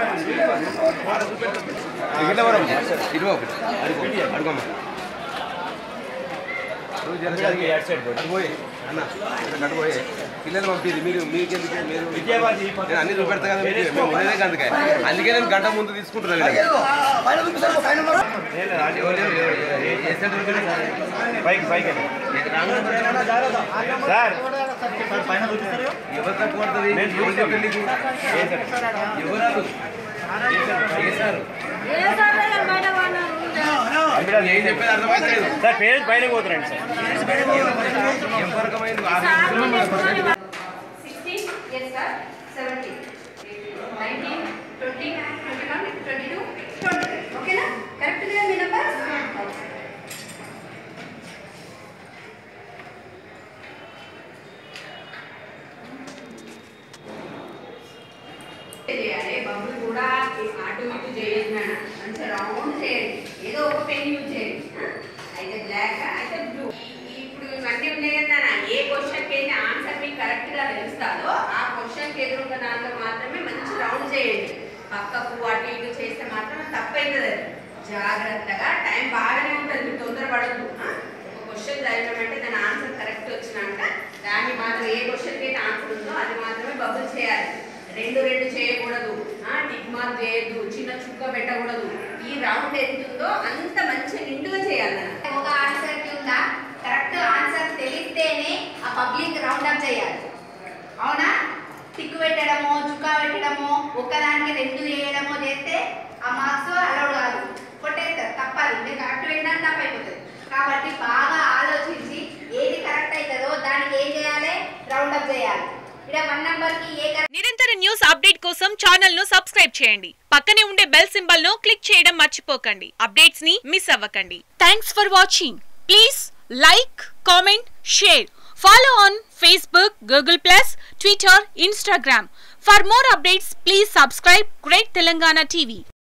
ఇట్లా వరం ఇదిగో ఒకటి అడుగు అడుగమ్మా నువ్వు జర జరిగి అటు పోయి అన్న ఇక్కడ అటు పోయి పిల్లలు పంపింది మీరు మీకెందుకు మీరు నేను అన్ని చూపెడతా కదా మీకు మేము ఉండేదే అందుకే అందుకే నేను గంట ముందు తీసుకుంటున్నాను వీళ్ళకి. ఎవరు- ఎవరు- ఎవరు- ఏ- ఏ సెంటర్ ఉంటుంది? బైక్ బైక్ సార్ ఎవరు తప్పు పడుతుంది ఎవరు చెప్పండి నీకు? ఎవరు ఏ సార్ ఏం చెప్పేది అర్థమైతే సార్ పేరెంట్స్ బయటకు పోతున్నారండి సార్ ఏం పరకమైంది Sixteen, yes sir, seventeen, nineteen, twenty, twenty-one, twenty-two, twenty-three, okay నా? Correct కదా మీ number? చేయాలి బబుల్ కూడా అటు ఇటు చేయొద్దు నాన్న మంచిగా రౌండ్ చేయండి ఏదో ఒక పెన్ యూజ్ చేయండి ఆ? అయితే బ్లాక్ అయితే బ్లూ ఇప్పుడు ఇవన్నీ ఉన్నాయి కదా నాన్న ఏ క్వశ్చన్కి అయితే ఆన్సర్ మీకు కరెక్ట్ గా తెలుస్తాదో ఆ క్వశ్చన్కి ఎదురుగా దాంట్లో మాత్రమే మంచి రౌండ్ చేయండి పక్కకు అటు ఇటు చేస్తే మాత్రం తప్పైతుంది అది జాగ్రత్తగా టైం బాగానే ఉంటుంది మీరు తొందరపడద్దు ఆ? ఒక క్వశ్చన్ చదివామంటే దాని ఆన్సర్ కరెక్ట్ వచ్చినాక దాన్ని మాత్రం ఏ క్వశ్చన్కి అయితే ఆన్సర్ ఉందో అది మాత్రమే బబుల్ చేయాలి రెండు రెండు చేయకూడదు ఆ టిక్ మార్క్ చేయొద్దు చిన్న చుక్క పెట్టకూడదు ఈ రౌండ్ ఎంత ఉందో అంత మంచిగా నిండుగా చేయాలి నాన్న. ఒక ఆన్సర్ ఉందా కరెక్ట్ ఆన్సర్ తెలిస్తేనే ఆ పబ్లిక్ రౌండ్ అప్ చేయాలి అవునా టిక్ పెట్టడమో చుక్కా పెట్టడమో ఒక్కదానికి రెండు చేయడమో చేస్తే ఆ మార్క్స్ అలౌడ్ కాదు కొట్టేస్తారు తప్పదు మీరు కరెక్ట్ పెట్టడానికి తప్పు అయిపోతుంది కాబట్టి బాగా ఆలోచించి ఏది కరెక్ట్ అవుతుందో దానికి ఏం చేయాలి రౌండ్ అప్ చేయాలి ఇక్కడ వన్ నంబర్కి ఏ కరెక్ట్ నిరంతర న్యూస్ అప్డేట్ కోసం ఛానల్ ను సబ్స్క్రైబ్ చేయండి పక్కనే ఉండే బెల్ సింబల్ ను క్లిక్ చేయడం మర్చిపోకండి అప్డేట్స్ ని మిస్ అవ్వకండి thanks for watching please like comment share follow on Facebook Google plus Twitter Instagram for more updates please subscribe great Telangana TV